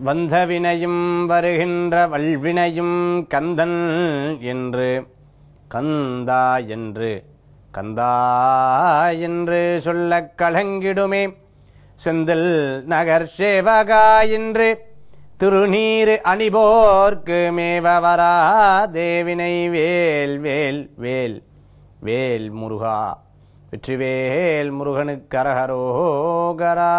வந்த வினையும் வருகின்ற வல்வினையும் கந்தன் என்று கந்தா என்று கந்தா என்று சொல்லக் கலங்கிடுமே செந்தில் நகர் சேவகா என்று திருநீரு அணிபோர்க்கு மேவ வரா தேவினை வேல் வேல் வேல் வேல் முருகா வெற்றிவேல் முருகனுக்கு அரகரோகரா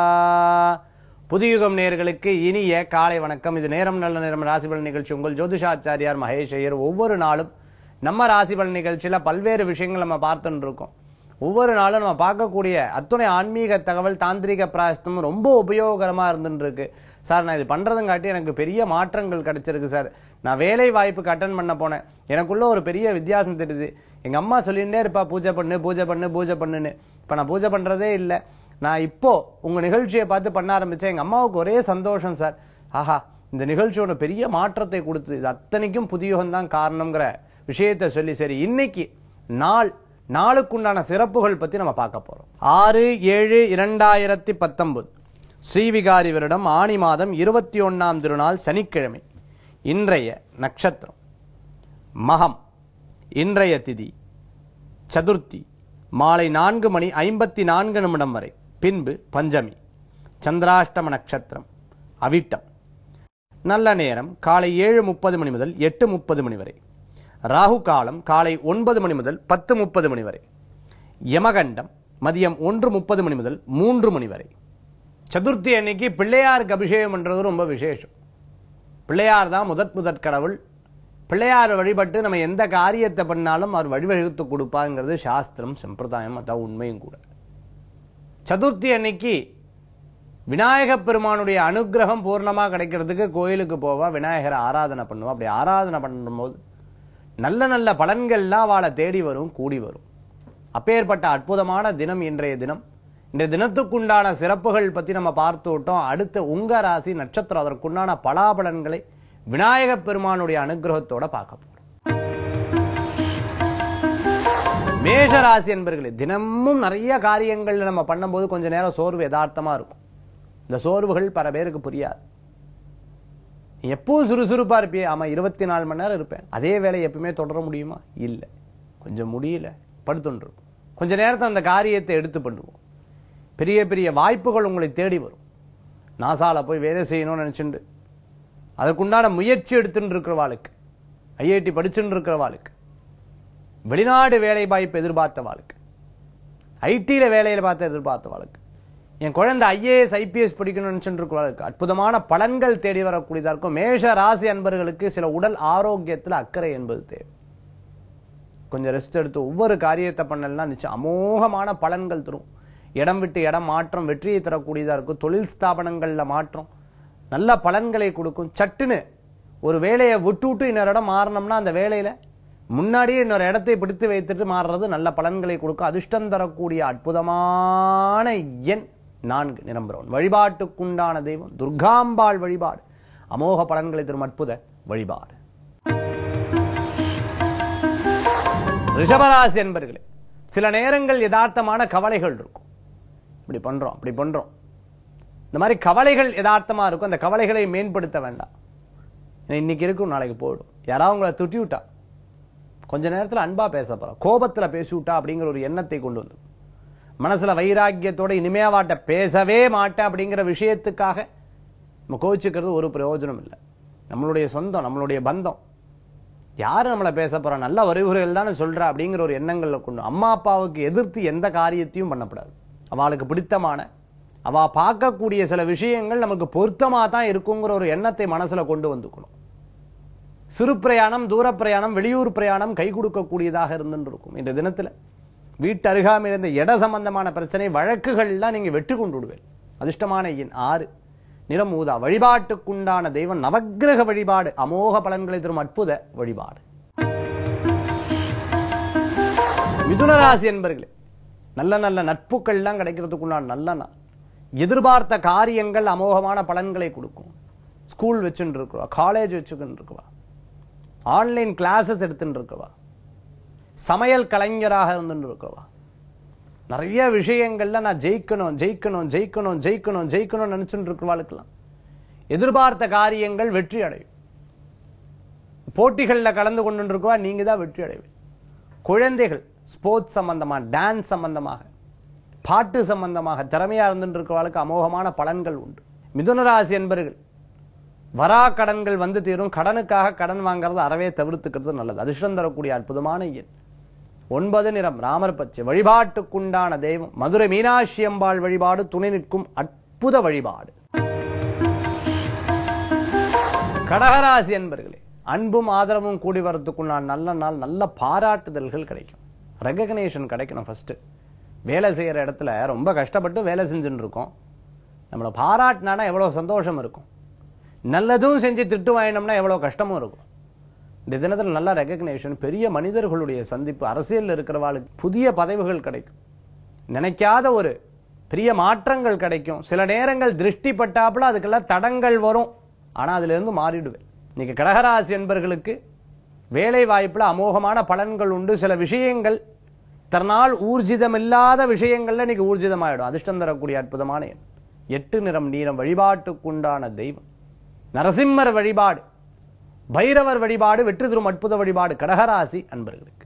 புதியுகம் நேர்களுக்கு இனிய காலை வணக்கம் இது நேரம் நல்ல நேரம் ராசிபலன் நிகழ்ச்சி உங்கள் ஜோதிஷாச்சாரியார் மகேஷ் ஐயர் ஒவ்வொரு நாளும் நம்ம ராசிபலன் நிகழ்ச்சியில பல்வேறு விஷயங்கள் நம்ம பார்த்துட்டு இருக்கோம் ஒவ்வொரு நாளும் நம்ம பார்க்கக்கூடிய அத்துணை ஆன்மீக தகவல் தாந்திரிக பிராயஸ்தம் ரொம்ப உபயோகரமா இருந்துட்டு இருக்கு சார் நான் இது பண்றதுங்காட்டி எனக்கு பெரிய மாற்றங்கள் கிடைச்சிருக்கு சார் நான் வேலை வாய்ப்புக்கு அட்டன் பண்ண போனேன் எனக்குள்ள ஒரு பெரிய வித்தியாசம் தெரியுது எங்க அம்மா சொல்லிட்டே இருப்பா பூஜை பண்ணு பூஜை பண்ணு பூஜை பண்ணுன்னு இப்ப நான் பூஜை பண்றதே இல்லை நான் இப்போ உங்க நிகழ்ச்சியை பார்த்து பண்ண ஆரம்பிச்சேன் எங்க அம்மாவுக்கு ஒரே சந்தோஷம் சார் ஆஹா இந்த நிகழ்ச்சியோட பெரிய மாற்றத்தை கொடுத்து இது அத்தனைக்கும் புதியுகம் தான் காரணம்ங்கிற விஷயத்தை சொல்லி சரி இன்னைக்கு நாள் நாளுக்குண்டான சிறப்புகள் பத்தி நம்ம பார்க்க போறோம் ஆறு ஏழு இரண்டாயிரத்தி பத்தொன்பது ஸ்ரீவிகாரி வருடம் ஆணி மாதம் இருபத்தி ஒண்ணாம் திருநாள் சனிக்கிழமை இன்றைய நட்சத்திரம் மகம் இன்றைய திதி சதுர்த்தி மாலை நான்கு மணி ஐம்பத்தி நான்கு நிமிடம் வரை பின்பு பஞ்சமி சந்திராஷ்டம நட்சத்திரம் அவிட்டம் நல்ல நேரம் காலை ஏழு முப்பது மணி முதல் எட்டு முப்பது மணி வரை ராகு காலம் காலை ஒன்பது மணி முதல் பத்து முப்பது மணி வரை யமகண்டம் மதியம் ஒன்று முப்பது மணி முதல் மூன்று மணி வரை சதுர்த்தி அன்னைக்கு பிள்ளையாருக்கு அபிஷேகம் பண்றது ரொம்ப விசேஷம் பிள்ளையார் தான் முதற் முதற் கடவுள் பிள்ளையார் வழிபட்டு நம்ம எந்த காரியத்தை பண்ணாலும் அவர் வழிவகுத்து கொடுப்பாங்கிறது சாஸ்திரம் சம்பிரதாயம் அதான் உண்மையும் கூட சதுர்த்தி அன்னைக்கு விநாயகப் பெருமானுடைய அனுகிரகம் பூர்ணமா கிடைக்கிறதுக்கு கோயிலுக்கு போவா விநாயகரை ஆராதனை பண்ணுவா அப்படி ஆராதனை பண்ணும்போது நல்ல நல்ல பலன்கள்லாம் அவளை தேடி வரும் கூடி வரும் அப்பேற்பட்ட அற்புதமான தினம் இன்றைய தினம் இன்றைய தினத்துக்குண்டான சிறப்புகள் பத்தி நம்ம பார்த்து விட்டோம் அடுத்து உங்க ராசி நட்சத்திரம் அதற்குண்டான பலாபலன்களை விநாயகப் பெருமானுடைய அனுகிரகத்தோட பார்க்க போறோம் மேஷ ராசி என்பர்களே தினமும் நிறைய காரியங்கள் நம்ம பண்ணும்போது கொஞ்ச நேரம் சோர்வு யதார்த்தமா இருக்கும் இந்த சோர்வுகள் பல பேருக்கு புரியாது நீ எப்பவும் சுறுசுறுப்பா இருப்பியே ஆமா இருபத்தி நாலு மணி நேரம் இருப்பேன் அதே வேலையை எப்பவுமே தொடர முடியுமா இல்ல கொஞ்சம் முடியல படுத்துட்டு கொஞ்ச நேரத்தை அந்த காரியத்தை எடுத்து பண்ணுவோம் பெரிய பெரிய வாய்ப்புகள் உங்களை தேடி வரும் நாசால போய் வேலை செய்யணும்னு நினைச்சுண்டு அதற்குண்டான முயற்சி எடுத்துட்டு இருக்கிறவாளுக்கு ஐஐடி படிச்சுட்டு இருக்கிறவாளுக்கு வெளிநாடு வேலை வாய்ப்பு எதிர்பார்த்த வாழ்க்கை ஐடியில வேலையில பார்த்து எதிர்பார்த்த வாழ்க்கை என் குழந்தை ஐஏஎஸ் ஐபிஎஸ் படிக்கணும்னு நினைச்சுட்டு இருக்கிறவர்களுக்கு அற்புதமான பலன்கள் தேடி வரக்கூடியதா இருக்கும் மேஷ ராசி அன்பர்களுக்கு சில உடல் ஆரோக்கியத்துல அக்கறை என்பது தேவை கொஞ்சம் ரெஸ்ட் எடுத்து ஒவ்வொரு காரியத்தை பண்ணலாம் நிச்சயம் அமோகமான பலன்கள் தரும் இடம் விட்டு இடம் மாற்றம் வெற்றியை தரக்கூடியதா இருக்கும் தொழில் ஸ்தாபனங்கள்ல மாற்றம் நல்ல பலன்களை கொடுக்கும் சட்டுன்னு ஒரு வேலையை விட்டு விட்டு இன்னொரு இடம் மாறணும்னா அந்த வேலையில முன்னாடியே இன்னொரு இடத்தை பிடித்து வைத்துட்டு மாறுறது நல்ல பலன்களை கொடுக்கும் அதிர்ஷ்டம் தரக்கூடிய அற்புதமான எண் நான்கு நிரம்புறவன் வழிபாட்டுக்குண்டான தெய்வம் துர்காம்பாள் வழிபாடு அமோக பலன்களை தரும் அற்புத வழிபாடு ரிஷபராசி என்பர்களே சில நேரங்கள் யதார்த்தமான கவலைகள் இருக்கும் இப்படி பண்றோம் அப்படி பண்றோம் இந்த மாதிரி கவலைகள் யதார்த்தமா இருக்கும் அந்த கவலைகளை மேம்படுத்த வேண்டாம் இன்னைக்கு இருக்கும் நாளைக்கு போயிடும் யாராவது உங்களை துட்டி விட்டா கொஞ்ச நேரத்துல அன்பா பேச போறோம் கோபத்துல பேசி விட்டா அப்படிங்கிற ஒரு எண்ணத்தை கொண்டு வந்து மனசுல வைராக்கியத்தோட இனிமே வாட்ட பேசவே மாட்டேன் அப்படிங்கிற விஷயத்துக்காக நம்ம கோவிச்சுக்கிறது ஒரு பிரயோஜனம் இல்லை நம்மளுடைய சொந்தம் நம்மளுடைய பந்தம் யாரு நம்மளை பேச போறா நல்ல அறிவுரைகள் தானே சொல்ற அப்படிங்கிற ஒரு எண்ணங்கள்ல கொண்டு அம்மா அப்பாவுக்கு எதிர்த்து எந்த காரியத்தையும் பண்ணக்கூடாது அவளுக்கு பிடித்தமான அவ பார்க்கக்கூடிய சில விஷயங்கள் நமக்கு பொருத்தமா தான் இருக்குங்கிற ஒரு எண்ணத்தை மனசுல கொண்டு வந்துக்கணும் சிறு பிரயாணம் தூர பிரயாணம் வெளியூர் பிரயாணம் கை கொடுக்கக்கூடியதாக இருந்துட்டு இருக்கும் இந்த தினத்துல வீட்டு அருகாமையில் இருந்த இட சம்பந்தமான பிரச்சனை வழக்குகள்லாம் நீங்க வெற்றி கொண்டு விடுவேன் அதிர்ஷ்டமான எண் ஆறு நிறம் ஊதா வழிபாட்டுக்குண்டான தெய்வம் நவக்கிரக வழிபாடு அமோக பலன்களை தரும் அற்புத வழிபாடு மிதுனராசி என்பர்களே நல்ல நல்ல நட்புகள்லாம் கிடைக்கிறதுக்குண்டான நல்ல நாள் எதிர்பார்த்த காரியங்கள் அமோகமான பலன்களை கொடுக்கும் ஸ்கூல் வச்சுட்டு இருக்குவா காலேஜ் வச்சுக்கிட்டு இருக்குவா ஆன்லைன் கிளாஸஸ் எடுத்துட்டு இருக்கவா சமையல் கலைஞராக இருந்துட்டு இருக்கவா நிறைய விஷயங்கள்ல நான் ஜெயிக்கணும் ஜெயிக்கணும் ஜெயிக்கணும் ஜெயிக்கணும் ஜெயிக்கணும்னு நினைச்சுட்டு இருக்கிறவாளுக்கெல்லாம் எதிர்பார்த்த காரியங்கள் வெற்றி அடையும் போட்டிகள்ல கலந்து கொண்டு இருக்கவா நீங்க தான் வெற்றி அடைவீங்க குழந்தைகள் ஸ்போர்ட்ஸ் சம்பந்தமா டான்ஸ் சம்பந்தமாக பாட்டு சம்பந்தமாக திறமையா இருந்துட்டு இருக்கிறவர்களுக்கு அமோகமான பலன்கள் உண்டு மிதுன ராசி என்பர்கள் வரா கடன்கள் வந்து தீரும் கடனுக்காக கடன் வாங்குறது அறவே தவிர்த்துக்கிறது நல்லது அதிர்ஷ்டம் தரக்கூடிய அற்புதமான எண் ஒன்பது நிறம் ராமர் பச்சை வழிபாட்டுக்குண்டான தெய்வம் மதுரை மீனாட்சி அம்பாள் வழிபாடு துணை நிற்கும் அற்புத வழிபாடு கடகராசி என்பர்களே அன்பும் ஆதரவும் கூடி வரத்துக்குண்டான நல்ல நாள் நல்ல பாராட்டுதல்கள் கிடைக்கும் ரெகக்னேஷன் கிடைக்கணும் ஃபர்ஸ்ட் வேலை செய்யற இடத்துல ரொம்ப கஷ்டப்பட்டு வேலை செஞ்சுட்டு இருக்கோம் நம்மளை பாராட்டினானா எவ்வளவு சந்தோஷம் இருக்கும் நல்லதும் செஞ்சு திட்டு வாங்கினோம்னா எவ்வளவு கஷ்டமும் இருக்கும் இந்த தினத்தில் நல்ல ரெகக்னேஷன் பெரிய மனிதர்களுடைய சந்திப்பு அரசியல் இருக்கிறவாளுக்கு புதிய பதவிகள் கிடைக்கும் நினைக்காத ஒரு பெரிய மாற்றங்கள் கிடைக்கும் சில நேரங்கள் திருஷ்டி பட்டாப்புல அதுக்கெல்லாம் தடங்கள் வரும் ஆனா அதுல இருந்து மாறிடுவேன் இன்னைக்கு கடகராசி என்பர்களுக்கு வேலை வாய்ப்புல அமோகமான பலன்கள் உண்டு சில விஷயங்கள் தன்னால் ஊர்ஜிதம் இல்லாத விஷயங்கள்ல இன்னைக்கு ஊர்ஜிதமாயிடும் அதிர்ஷ்டம் தரக்கூடிய அற்புதமான எண் எட்டு நிறம் நீரம் வழிபாட்டுக்குண்டான தெய்வம் நரசிம்மர் வழிபாடு பைரவர் வழிபாடு வெற்றி தரும் அற்புத வழிபாடு கடகராசி அன்பர்களுக்கு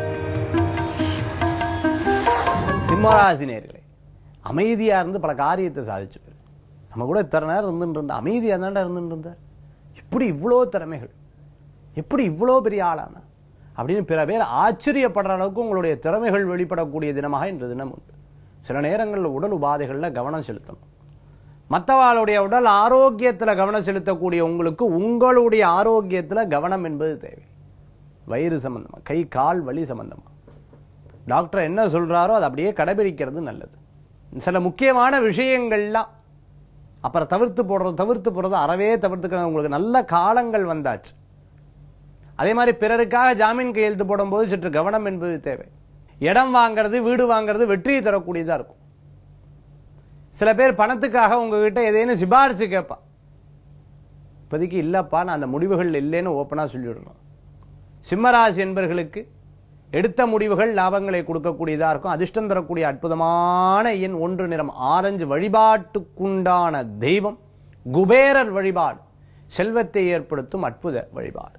சிம்மராசி நேர்களே அமைதியா இருந்து பல காரியத்தை சாதிச்சு நம்ம கூட இத்தனை நேரம் இருந்துட்டு இருந்தா அமைதியா தாண்டா இருந்துட்டு இருந்தார் இப்படி இவ்வளோ திறமைகள் எப்படி இவ்வளோ பெரிய ஆளானா அப்படின்னு பிற பேர் ஆச்சரியப்படுற அளவுக்கு உங்களுடைய திறமைகள் வெளிப்படக்கூடிய தினமாக இன்று தினம் உண்டு சில நேரங்களில் உடல் உபாதைகள்ல கவனம் செலுத்தணும் மற்றவாளுடைய உடல் ஆரோக்கியத்துல கவனம் செலுத்தக்கூடிய உங்களுக்கு உங்களுடைய ஆரோக்கியத்துல கவனம் என்பது தேவை வயிறு சம்பந்தமா கை கால் வலி சம்பந்தமா டாக்டர் என்ன சொல்றாரோ அதை அப்படியே கடைபிடிக்கிறது நல்லது சில முக்கியமான விஷயங்கள்லாம் அப்புறம் தவிர்த்து போடுறது தவிர்த்து போடுறது அறவே தவிர்த்துக்கிற உங்களுக்கு நல்ல காலங்கள் வந்தாச்சு அதே மாதிரி பிறருக்காக ஜாமீன் கையெழுத்து போடும்போது சற்று கவனம் என்பது தேவை இடம் வாங்குறது வீடு வாங்குறது வெற்றியை தரக்கூடியதா இருக்கும் சில பேர் பணத்துக்காக உங்ககிட்ட ஏதேனும் சிபாரிசு கேட்பா இப்போதைக்கு இல்லப்பா நான் அந்த முடிவுகள் இல்லைன்னு ஓப்பனா சொல்லிவிடணும் சிம்மராசி என்பர்களுக்கு எடுத்த முடிவுகள் லாபங்களை கொடுக்கக்கூடியதா இருக்கும் அதிர்ஷ்டம் தரக்கூடிய அற்புதமான எண் ஒன்று நிறம் ஆரஞ்சு வழிபாட்டுக்குண்டான தெய்வம் குபேரர் வழிபாடு செல்வத்தை ஏற்படுத்தும் அற்புத வழிபாடு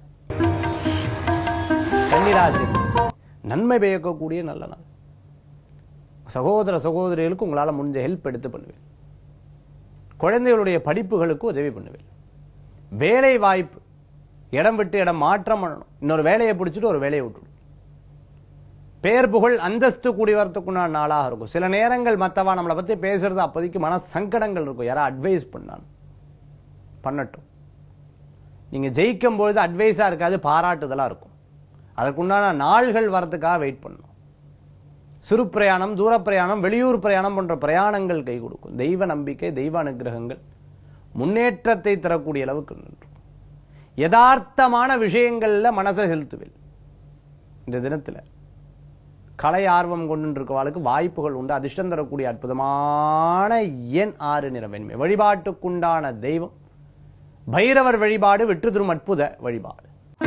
கன்னிராசி நன்மை பயக்கக்கூடிய நல்ல நாள் சகோதர சகோதரிகளுக்கு உங்களால முடிஞ்ச ஹெல்ப் எடுத்து பண்ணுவேன் குழந்தைகளுடைய படிப்புகளுக்கு உதவி பண்ணுவேன் வேலை வாய்ப்பு இடம் விட்டு இடம் மாற்றம் பண்ணணும் இன்னொரு வேலையை பிடிச்சிட்டு ஒரு வேலையை விட்டுடும் பேர் புகழ் அந்தஸ்து கூடி வரத்துக்குண்டான நாளாக இருக்கும் சில நேரங்கள் மத்தவா நம்மளை பத்தி பேசுறது அப்போதைக்கு மன சங்கடங்கள் இருக்கும் யாரா அட்வைஸ் பண்ணான் பண்ணட்டும் நீங்க ஜெயிக்கும் பொழுது அட்வைஸா இருக்காது பாராட்டுதலா இருக்கும் அதற்குண்டான நாள்கள் வரதுக்காக வெயிட் பண்ணும் சிறு பிரயாணம் தூர பிரயாணம் வெளியூர் பிரயாணம் போன்ற பிரயாணங்கள் கை கொடுக்கும் தெய்வ நம்பிக்கை தெய்வ அனுகிரகங்கள் முன்னேற்றத்தை தரக்கூடிய அளவுக்கு நின்றும் யதார்த்தமான விஷயங்கள்ல மனசை செலுத்துவேன் இந்த தினத்துல கலை ஆர்வம் கொண்டு இருக்கவாளுக்கு வாய்ப்புகள் உண்டு அதிர்ஷ்டம் தரக்கூடிய அற்புதமான எண் ஆறு நிற வெண்மை வழிபாட்டுக்குண்டான தெய்வம் பைரவர் வழிபாடு வெற்றி தரும் அற்புத வழிபாடு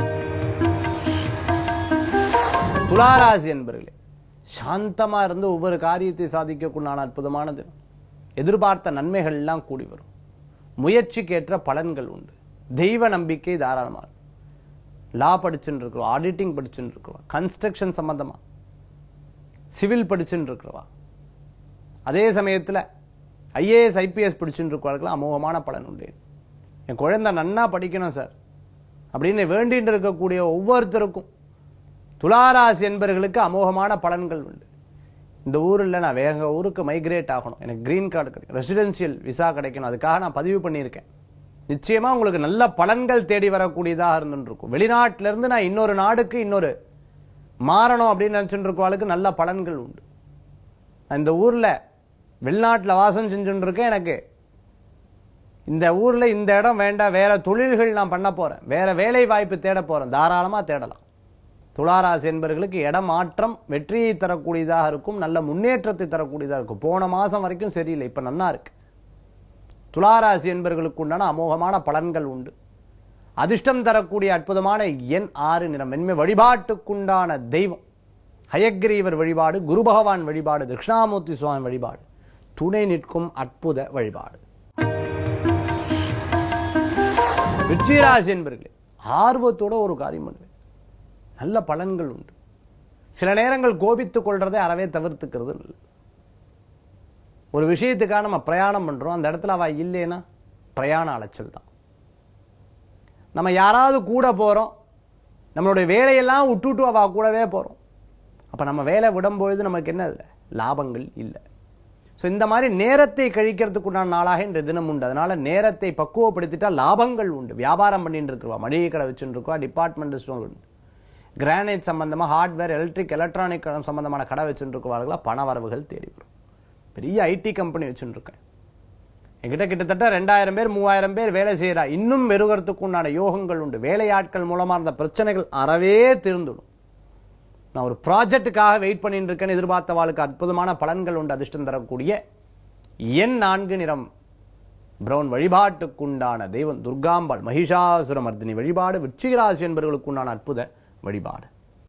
துளாராசி என்பர்களே சாந்தமா இருந்து ஒவ்வொரு காரியத்தை சாதிக்கக்குண்டான அற்புதமான தினம் எதிர்பார்த்த நன்மைகள் எல்லாம் கூடி வரும் முயற்சிக்கேற்ற பலன்கள் உண்டு தெய்வ நம்பிக்கை தாராளமா இருக்கும். லா படிச்சுட்டு இருக்கிறோம் ஆடிட்டிங் படிச்சுட்டு இருக்கிறோம் கன்ஸ்ட்ரக்ஷன் சம்பந்தமா சிவில் படிச்சுட்டு இருக்கிறவா அதே சமயத்துல ஐஏஎஸ் ஐபிஎஸ் படிச்சுட்டு இருக்கிறவர்களுக்கு அமோகமான பலன் உண்டு என் குழந்தை நன்னா படிக்கணும் சார் அப்படின்னு வேண்டிட்டு இருக்கக்கூடிய ஒவ்வொருத்தருக்கும் துளாராசி என்பவர்களுக்கு அமோகமான பலன்கள் உண்டு இந்த ஊர்ல நான் வேக ஊருக்கு மைக்ரேட் ஆகணும் எனக்கு கிரீன் கார்டு கிடைக்கும் ரெசிடென்சியல் விசா கிடைக்கணும் அதுக்காக நான் பதிவு பண்ணியிருக்கேன் நிச்சயமா உங்களுக்கு நல்ல பலன்கள் தேடி வரக்கூடியதாக இருந்துட்டு இருக்கும் வெளிநாட்டுல இருந்து நான் இன்னொரு நாடுக்கு இன்னொரு மாறணும் அப்படின்னு நினைச்சுட்டு இருக்கவாளுக்கு நல்ல பலன்கள் உண்டு நான் இந்த ஊர்ல வெளிநாட்டுல வாசம் செஞ்சுட்டு இருக்கேன் எனக்கு இந்த ஊர்ல இந்த இடம் வேண்டாம் வேற தொழில்கள் நான் பண்ண போறேன் வேற வேலை வாய்ப்பு தேட போறேன் தாராளமா தேடலாம் துளாராசி என்பவர்களுக்கு இடம் மாற்றம் வெற்றியை தரக்கூடியதாக இருக்கும் நல்ல முன்னேற்றத்தை தரக்கூடியதாக இருக்கும் போன மாசம் வரைக்கும் சரியில்லை இப்ப நன்னா இருக்கு துளாராசி என்பவர்களுக்கு உண்டான அமோகமான பலன்கள் உண்டு அதிர்ஷ்டம் தரக்கூடிய அற்புதமான எண் ஆறு நிறம் வெண்மை வழிபாட்டுக்குண்டான தெய்வம் ஹயக்ரீவர் வழிபாடு குரு பகவான் வழிபாடு தட்சிணாமூர்த்தி சுவாமி வழிபாடு துணை நிற்கும் அற்புத வழிபாடு விருச்சிகராசி என்பர்களே ஆர்வத்தோட ஒரு காரியம் பண்ணுவேன் நல்ல பலன்கள் உண்டு சில நேரங்கள் கோபித்துக் கொள்றதை அறவே தவிர்த்துக்கிறது நல்லது ஒரு விஷயத்துக்காக நம்ம பிரயாணம் பண்றோம் அந்த இடத்துல அவ இல்லைன்னா பிரயாண அலைச்சல் தான் நம்ம யாராவது கூட போறோம் நம்மளுடைய வேலையெல்லாம் விட்டுட்டு அவ கூடவே போறோம் அப்ப நம்ம வேலை விடும்பொழுது நமக்கு என்ன அதுல லாபங்கள் இல்லை ஸோ இந்த மாதிரி நேரத்தை கழிக்கிறதுக்குண்டான நாளாக இன்றைய தினம் உண்டு அதனால நேரத்தை பக்குவப்படுத்திட்டா லாபங்கள் உண்டு வியாபாரம் பண்ணிட்டு இருக்குவா மளிகை கடை வச்சுட்டு இருக்கா டிபார்ட்மெண்ட் ஸ்டோர் உண்டு கிரானைட் சம்பந்தமா ஹார்ட்வேர் எலக்ட்ரிக் எலக்ட்ரானிக் சம்பந்தமான கடை வச்சுட்டு இருக்கவாளுகளா பண வரவுகள் தேடி வரும் பெரிய ஐடி கம்பெனி வச்சுட்டு இருக்கேன் என்கிட்ட கிட்டத்தட்ட ரெண்டாயிரம் பேர் மூவாயிரம் பேர் வேலை செய்யறா இன்னும் வெறுகிறதுக்கு உண்டான யோகங்கள் உண்டு வேலையாட்கள் மூலமா இருந்த பிரச்சனைகள் அறவே தீர்ந்துடும் நான் ஒரு ப்ராஜெக்ட்டுக்காக வெயிட் பண்ணிட்டு இருக்கேன்னு எதிர்பார்த்த வாழ்க்கை அற்புதமான பலன்கள் உண்டு அதிர்ஷ்டம் தரக்கூடிய எண் நான்கு நிறம் பிரவுன் வழிபாட்டுக்குண்டான தெய்வம் துர்காம்பாள் மகிஷாசுரமர்தினி வழிபாடு விருச்சிகராசி என்பவர்களுக்கு உண்டான அற்புத வழிபாடு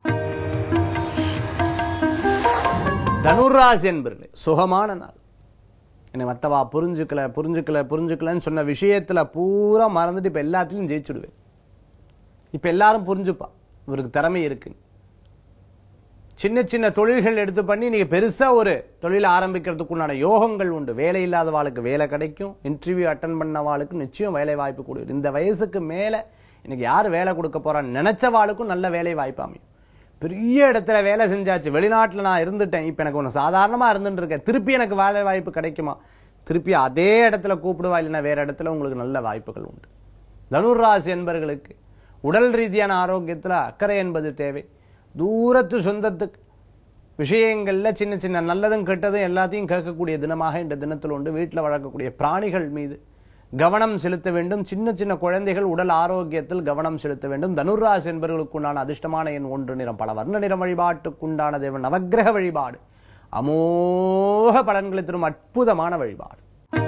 தனுராசி என்பர்களே சுகமான நாள் என்னை மத்தவா புரிஞ்சுக்கல புரிஞ்சுக்கல புரிஞ்சுக்கலன்னு சொன்ன விஷயத்துல பூரா மறந்துட்டு இப்ப எல்லாத்துலயும் ஜெயிச்சுடுவேன் இப்ப எல்லாரும் புரிஞ்சுப்பா இவருக்கு திறமை இருக்கு சின்ன சின்ன தொழில்கள் எடுத்து பண்ணி நீங்க பெருசா ஒரு தொழில் ஆரம்பிக்கிறதுக்குண்டான யோகங்கள் உண்டு வேலை இல்லாதவாளுக்கு வேலை கிடைக்கும் இன்டர்வியூ அட்டன் பண்ணவாளுக்கு நிச்சயம் வேலை வாய்ப்பு கூடிய இந்த வயசுக்கு மேல எனக்கு யார் வேலை கொடுக்க போறான்னு நினைச்சவாளுக்கும் நல்ல வேலை வாய்ப்பு அமையும் பெரிய இடத்துல வேலை செஞ்சாச்சு வெளிநாட்டுல நான் இருந்துட்டேன் இப்ப எனக்கு ஒண்ணு சாதாரணமா இருந்துட்டு இருக்கேன் திருப்பி எனக்கு வேலை வாய்ப்பு கிடைக்குமா திருப்பி அதே இடத்துல கூப்பிடுவா இல்லைன்னா வேற இடத்துல உங்களுக்கு நல்ல வாய்ப்புகள் உண்டு தனுராசி என்பர்களுக்கு உடல் ரீதியான ஆரோக்கியத்துல அக்கறை என்பது தேவை தூரத்து சொந்தத்துக்கு விஷயங்கள்ல சின்ன சின்ன நல்லதும் கெட்டதும் எல்லாத்தையும் கேட்கக்கூடிய தினமாக இந்த தினத்தில் உண்டு வீட்டுல வளர்க்கக்கூடிய பிராணிகள் மீது கவனம் செலுத்த வேண்டும் சின்ன சின்ன குழந்தைகள் உடல் ஆரோக்கியத்தில் கவனம் செலுத்த வேண்டும் தனுராசி என்பவர்களுக்குண்டான அதிர்ஷ்டமான எண் ஒன்று நிறம் பல வர்ண நிறம் வழிபாட்டுக்குண்டான தேவன் நவக்கிரக வழிபாடு அமோக பலன்களை தரும் அற்புதமான வழிபாடு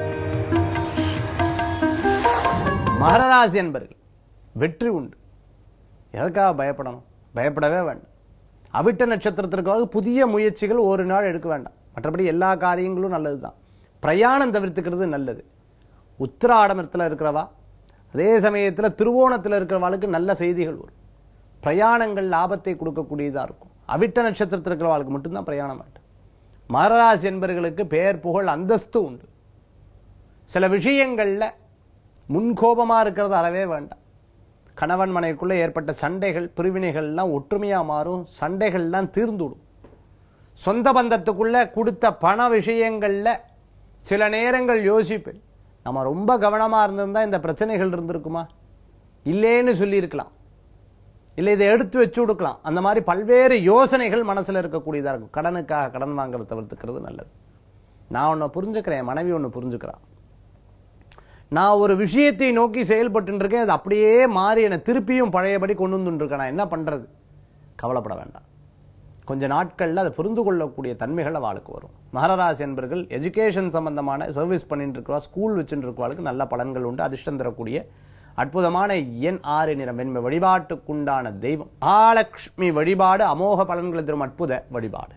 மகராசி என்பர்கள் வெற்றி உண்டு எதற்காக பயப்படணும் பயப்படவே வேண்டாம் அவிட்ட நட்சத்திரத்திற்காக புதிய முயற்சிகள் ஒரு நாள் எடுக்க வேண்டாம் மற்றபடி எல்லா காரியங்களும் நல்லதுதான் பிரயாணம் தவிர்த்துக்கிறது நல்லது உத்திராடமத்துல இருக்கிறவா அதே சமயத்துல திருவோணத்துல இருக்கிறவாளுக்கு நல்ல செய்திகள் வரும் பிரயாணங்கள் லாபத்தை கொடுக்கக்கூடியதா இருக்கும் அவிட்ட நட்சத்திரத்தில் இருக்கிறவாளுக்கு மட்டும்தான் பிரயாணம் வேண்டாம் மகராசி என்பவர்களுக்கு பெயர் புகழ் அந்தஸ்து உண்டு சில விஷயங்கள்ல முன்கோபமா இருக்கிறது அறவே வேண்டாம் கணவன் மனைவிக்குள்ள ஏற்பட்ட சண்டைகள் பிரிவினைகள்லாம் ஒற்றுமையா மாறும் சண்டைகள்லாம் தீர்ந்துடும் சொந்த பந்தத்துக்குள்ள கொடுத்த பண விஷயங்கள்ல சில நேரங்கள் யோசிப்பேன் நம்ம ரொம்ப கவனமா இருந்திருந்தா இந்த பிரச்சனைகள் இருந்திருக்குமா இல்லேன்னு சொல்லி இருக்கலாம் இல்லை இதை எடுத்து வச்சு கொடுக்கலாம் அந்த மாதிரி பல்வேறு யோசனைகள் மனசுல இருக்கக்கூடியதா இருக்கும் கடனுக்காக கடன் வாங்குறத தவிர்த்துக்கிறது நல்லது நான் ஒன்னு புரிஞ்சுக்கிறேன் என் மனைவி ஒன்னு புரிஞ்சுக்கிறான் நான் ஒரு விஷயத்தை நோக்கி செயல்பட்டு இருக்கேன் அது அப்படியே மாறி என்னை திருப்பியும் பழையபடி கொண்டு வந்து இருக்கேன் நான் என்ன பண்றது கவலைப்பட வேண்டாம் கொஞ்ச நாட்கள்ல அதை புரிந்து கொள்ளக்கூடிய தன்மைகள் அவளுக்கு வரும் மகராசி என்பர்கள் எஜுகேஷன் சம்பந்தமான சர்வீஸ் பண்ணிட்டு இருக்கவா ஸ்கூல் வச்சுட்டு இருக்கவாளுக்கு நல்ல பலன்கள் உண்டு அதிர்ஷ்டம் தரக்கூடிய அற்புதமான எண் ஆறு நிறம் வெண்மை வழிபாட்டுக்குண்டான தெய்வம் மகாலட்சுமி வழிபாடு அமோக பலன்களை தரும் அற்புத வழிபாடு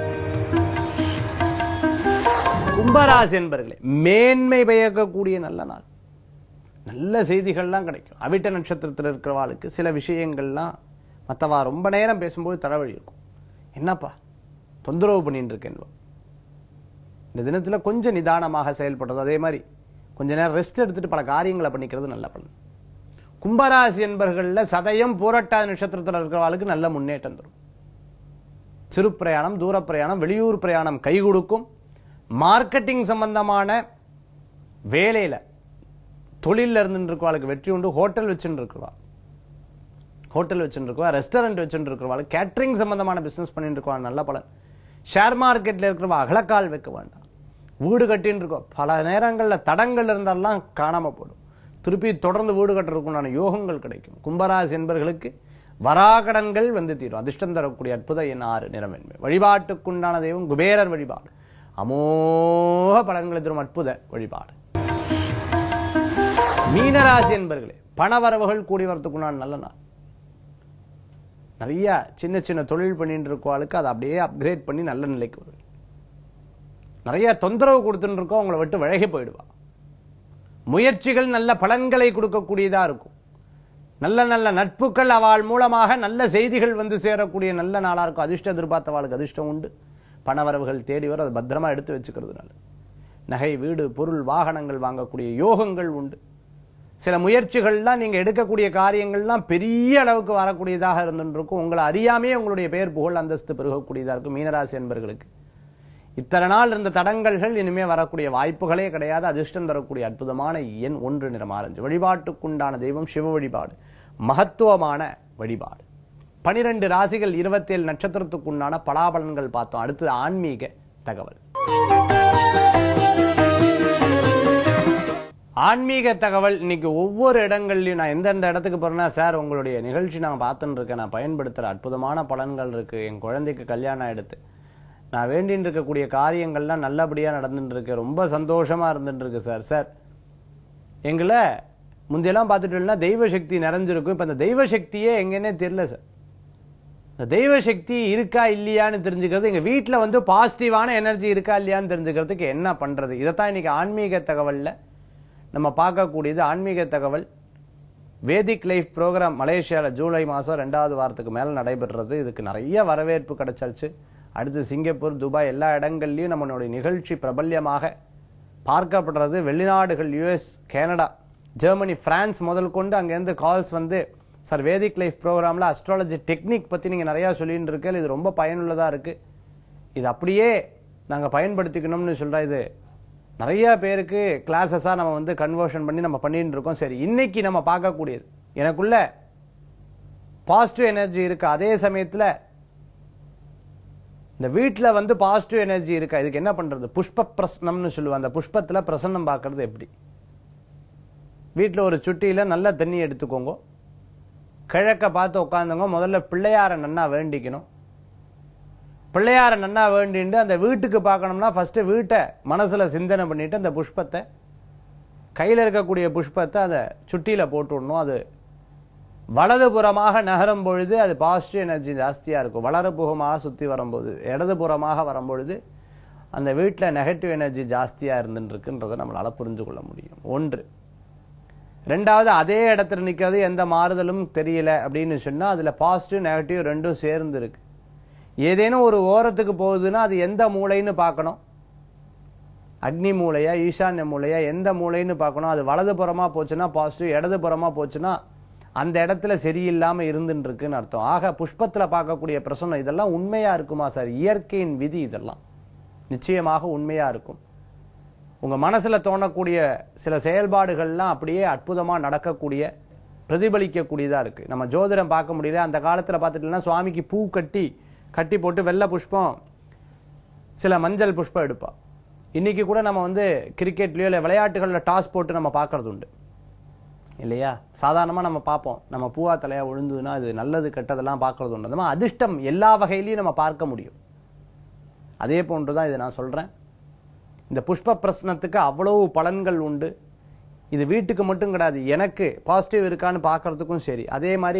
கும்பராசி என்பர்களே மேன்மை பயக்கக்கூடிய நல்ல நாள் நல்ல செய்திகள்லாம் கிடைக்கும் அவிட்ட நட்சத்திரத்தில் இருக்கிறவாளுக்கு சில விஷயங்கள்லாம் மற்றவா ரொம்ப நேரம் பேசும்போது தலைவலி இருக்கும் என்னப்பா தொந்தரவு பண்ணிட்டு இருக்கேன் இந்த தினத்துல கொஞ்சம் நிதானமாக செயல்படுறது அதே மாதிரி கொஞ்ச நேரம் ரெஸ்ட் எடுத்துட்டு பல காரியங்களை பண்ணிக்கிறது நல்ல பலன் கும்பராசி என்பர்கள்ல சதயம் பூரட்டாதி நட்சத்திரத்தில் இருக்கிறவாளுக்கு நல்ல முன்னேற்றம் தரும் சிறு பிரயாணம் தூர பிரயாணம் வெளியூர் பிரயாணம் கை கொடுக்கும் மார்க்கெட்டிங் சம்பந்தமான வேலையில தொழில இருந்து இருக்கவாளுக்கு வெற்றி உண்டு ஹோட்டல் வச்சுட்டு இருக்கவா ஹோட்டல் வச்சுட்டு இருக்கவா ரெஸ்டாரண்ட் வச்சுட்டு இருக்கிறவா கேட்டரிங் சம்பந்தமான பிசினஸ் பண்ணிட்டு இருக்கவா நல்ல பலன் ஷேர் மார்க்கெட்ல இருக்கிறவா அகலக்கால் வைக்க வேண்டாம் வீடு கட்டின்னு இருக்கோம் பல நேரங்கள்ல தடங்கள் இருந்தாலும் காணாம போடும் திருப்பி தொடர்ந்து வீடு கட்டுறதுக்குண்டான யோகங்கள் கிடைக்கும் கும்பராசி என்பர்களுக்கு வராகடன்கள் வந்து தீரும் அதிர்ஷ்டம் தரக்கூடிய அற்புத எண் ஆறு நிறமென்மை வழிபாட்டுக்குண்டான தெய்வம் குபேரர் வழிபாடு அமோக பலன்களை தரும் அற்புத வழிபாடு மீனராசி என்பர்களே பணவரவுகள் கூடி வரத்துக்குண்டான நல்ல நாள் நிறைய சின்ன சின்ன தொழில் பண்ணிட்டு இருக்கவாளுக்கு அதை அப்படியே அப்கிரேட் பண்ணி நல்ல நிலைக்கு வரும் நிறைய தொந்தரவு கொடுத்துட்டு இருக்கோம் உங்களை விட்டு விலகி போயிடுவா முயற்சிகள் நல்ல பலன்களை கொடுக்கக்கூடியதா இருக்கும் நல்ல நல்ல நட்புகள் அவள் மூலமாக நல்ல செய்திகள் வந்து சேரக்கூடிய நல்ல நாளா இருக்கும் அதிர்ஷ்டம் எதிர்பார்த்தவாளுக்கு அதிர்ஷ்டம் உண்டு பணவரவுகள் தேடி வரும் அதை பத்திரமா எடுத்து வச்சுக்கிறது நல்லது நகை வீடு பொருள் வாகனங்கள் வாங்கக்கூடிய யோகங்கள் உண்டு சில முயற்சிகள்லாம் நீங்க எடுக்கக்கூடிய காரியங்கள்லாம் பெரிய அளவுக்கு வரக்கூடியதாக இருந்துருக்கும் உங்களை அறியாமையே உங்களுடைய பெயர் புகழ் அந்தஸ்து பெருகக்கூடியதா இருக்கும் மீனராசி என்பர்களுக்கு இத்தனை நாள் இருந்த தடங்கல்கள் இனிமே வரக்கூடிய வாய்ப்புகளே கிடையாது அதிர்ஷ்டம் தரக்கூடிய அற்புதமான எண் ஒன்று நிறம் ஆரஞ்சு வழிபாட்டுக்குண்டான தெய்வம் சிவ வழிபாடு மகத்துவமான வழிபாடு பனிரெண்டு ராசிகள் இருபத்தேழு நட்சத்திரத்துக்குண்டான பலாபலன்கள் பார்த்தோம் அடுத்தது ஆன்மீக தகவல் ஆன்மீக தகவல் இன்னைக்கு ஒவ்வொரு இடங்கள்லயும் நான் எந்தெந்த இடத்துக்கு போறேன்னா சார் உங்களுடைய நிகழ்ச்சி நான் பார்த்துட்டு இருக்கேன் நான் பயன்படுத்துற அற்புதமான பலன்கள் இருக்கு என் குழந்தைக்கு கல்யாணம் ஆயிடுத்து நான் வேண்டின்னு இருக்கக்கூடிய காரியங்கள்லாம் நல்லபடியா நடந்துட்டு இருக்கு ரொம்ப சந்தோஷமா இருந்துட்டு இருக்கு சார் சார் எங்களை முந்தையெல்லாம் பார்த்துட்டோம்னா தெய்வ சக்தி நிறைஞ்சிருக்கும் இப்ப இந்த தெய்வ சக்தியே எங்கன்னே தெரியல சார் இந்த தெய்வ சக்தி இருக்கா இல்லையான்னு தெரிஞ்சுக்கிறது எங்க வீட்டுல வந்து பாசிட்டிவான எனர்ஜி இருக்கா இல்லையான்னு தெரிஞ்சுக்கிறதுக்கு என்ன பண்றது இதைத்தான் இன்னைக்கு ஆன்மீக தகவல்ல நம்ம பார்க்கக்கூடியது ஆன்மீக தகவல் வேதிக் லைஃப் ப்ரோக்ராம் மலேசியால ஜூலை மாசம் ரெண்டாவது வாரத்துக்கு மேல நடைபெறுறது இதுக்கு நிறைய வரவேற்பு கிடைச்சாச்சு அடுத்து சிங்கப்பூர் துபாய் எல்லா இடங்கள்லயும் நம்மளுடைய நிகழ்ச்சி பிரபல்யமாக பார்க்கப்படுறது வெளிநாடுகள் யுஎஸ் கனடா ஜெர்மனி பிரான்ஸ் முதல் கொண்டு அங்கேருந்து கால்ஸ் வந்து சார் வேதிக் லைஃப் ப்ரோக்ராம்ல அஸ்ட்ராலஜி டெக்னிக் பத்தி நீங்க நிறைய சொல்லிட்டு இருக்கீங்க இது ரொம்ப பயனுள்ளதா இருக்கு இது அப்படியே நாங்க பயன்படுத்திக்கணும்னு சொல்ற இது நிறைய பேருக்கு கிளாஸஸா நம்ம வந்து கன்வர்ஷன் பண்ணி நம்ம பண்ணிட்டு இருக்கோம் சரி இன்னைக்கு நம்ம பார்க்கக்கூடியது எனக்குள்ள பாசிட்டிவ் எனர்ஜி இருக்கு அதே சமயத்துல இந்த வீட்டுல வந்து பாசிட்டிவ் எனர்ஜி இருக்கா இதுக்கு என்ன பண்றது புஷ்ப பிரசனம்னு சொல்லுவாங்க அந்த புஷ்பத்துல பிரசன்னம் பார்க்கறது எப்படி வீட்டுல ஒரு சுட்டியில நல்ல தண்ணி எடுத்துக்கோங்க கிழக்க பார்த்து உட்காந்துங்க முதல்ல பிள்ளையார நன்னா வேண்டிக்கணும் பிள்ளையார நன்னா வேண்டிட்டு அந்த வீட்டுக்கு பார்க்கணும்னா ஃபர்ஸ்ட் வீட்டை மனசுல சிந்தனை பண்ணிட்டு அந்த புஷ்பத்தை கையில இருக்கக்கூடிய புஷ்பத்தை அதை சுட்டியில போட்டு விடணும் அது வலதுபுறமாக நகரும் பொழுது அது பாசிட்டிவ் எனர்ஜி ஜாஸ்தியா இருக்கும் வலதுபுறமாக சுத்தி வரும்போது இடதுபுறமாக வரும்பொழுது அந்த வீட்டுல நெகட்டிவ் எனர்ஜி ஜாஸ்தியா இருந்துட்டு இருக்குன்றதை நம்மளால புரிஞ்சு கொள்ள முடியும் ஒன்று ரெண்டாவது அதே இடத்துல நிக்கிறது எந்த மாறுதலும் தெரியல அப்படின்னு சொன்னா அதுல பாசிட்டிவ் நெகட்டிவ் ரெண்டும் சேர்ந்து இருக்கு ஏதேனும் ஒரு ஓரத்துக்கு போகுதுன்னா அது எந்த மூளைன்னு பார்க்கணும் அக்னி மூலையா ஈசான்ய மூலையா எந்த மூலைன்னு பார்க்கணும் அது வலதுபுறமா போச்சுன்னா பாசிட்டிவ் இடதுபுறமா போச்சுன்னா அந்த இடத்துல சரியில்லாம இருந்துட்டு இருக்குன்னு அர்த்தம் ஆக புஷ்பத்துல பார்க்கக்கூடிய பிரசனம் இதெல்லாம் உண்மையா இருக்குமா சார் இயற்கையின் விதி இதெல்லாம் நிச்சயமாக உண்மையா இருக்கும் உங்க மனசுல தோணக்கூடிய சில செயல்பாடுகள்லாம் அப்படியே அற்புதமா நடக்கக்கூடிய பிரதிபலிக்கக்கூடியதா இருக்கு நம்ம ஜோதிடம் பார்க்க முடியல அந்த காலத்துல பார்த்துட்டோம்னா சுவாமிக்கு பூ கட்டி கட்டி போட்டு வெள்ளை புஷ்பம் சில மஞ்சள் புஷ்பம் எடுப்பா இன்னைக்கு கூட நம்ம வந்து கிரிக்கெட்லயோ இல்ல விளையாட்டுகள்ல டாஸ் போட்டு நம்ம பார்க்கறது உண்டு இல்லையா சாதாரணமா நம்ம பார்ப்போம் நம்ம பூவா தலையா விழுந்ததுன்னா அது நல்லது கெட்டதெல்லாம் பார்க்கறது உண்டு அந்த மாதிரி அதிர்ஷ்டம் எல்லா வகையிலையும் நம்ம பார்க்க முடியும் அதே போன்றுதான் இதை நான் சொல்றேன் இந்த புஷ்ப பிரசனத்துக்கு அவ்வளவு பலன்கள் உண்டு இது வீட்டுக்கு மட்டும் கிடையாது எனக்கு பாசிட்டிவ் இருக்கான்னு பார்க்கறதுக்கும் சரி அதே மாதிரி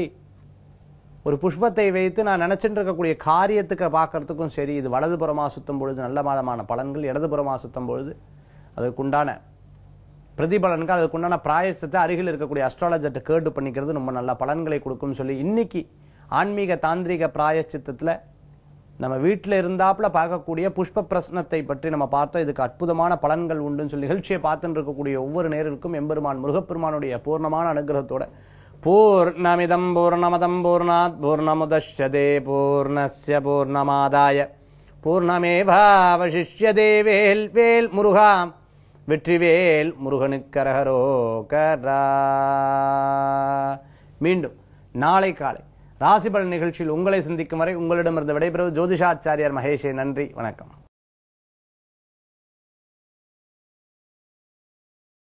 ஒரு புஷ்பத்தை வைத்து நான் நினைச்சிட்டு இருக்கக்கூடிய காரியத்துக்கு பார்க்கறதுக்கும் சரி இது வலதுபுறமா சுத்தும் பொழுது நல்ல மாதமான பலன்கள் இடதுபுறமா சுத்தும் பொழுது அதுக்குண்டான பிரதிபலன்கள் அதுக்குண்டான பிராயசத்தை அருகில் இருக்கக்கூடிய அஸ்ட்ராலஜர்ட்ட கேட்டு பண்ணிக்கிறது ரொம்ப நல்ல பலன்களை கொடுக்கும்னு சொல்லி இன்னைக்கு ஆன்மீக தாந்திரிக பிராயச்சித்தத்துல நம்ம வீட்டுல இருந்தாப்புல பார்க்கக்கூடிய புஷ்ப பிரசனத்தை பற்றி நம்ம பார்த்தோம் இதுக்கு அற்புதமான பலன்கள் உண்டுன்னு சொல்லி நிகழ்ச்சியை பார்த்துட்டு இருக்கக்கூடிய ஒவ்வொரு நேருக்கும் எம்பெருமான் முருகப்பெருமானுடைய பூர்ணமான அனுகிரகத்தோட பூர்ணமிதம் பூர்ணமதம் பூர்ணாத் பூர்ணமுதஷ்யதே பூர்ணஸ்ய பூர்ணமாதாய பூர்ணமேவாவசிஷ்யதே வேல் வேல் முருகா வெற்றிவேல் முருகனுக்கரகரோகரா மீண்டும் நாளை காலை ராசிபலன் நிகழ்ச்சியில் உங்களை சந்திக்கும் வரை உங்களிடமிருந்து விடைபெறுவது ஜோதிஷாச்சாரியார் மகேஷே நன்றி வணக்கம்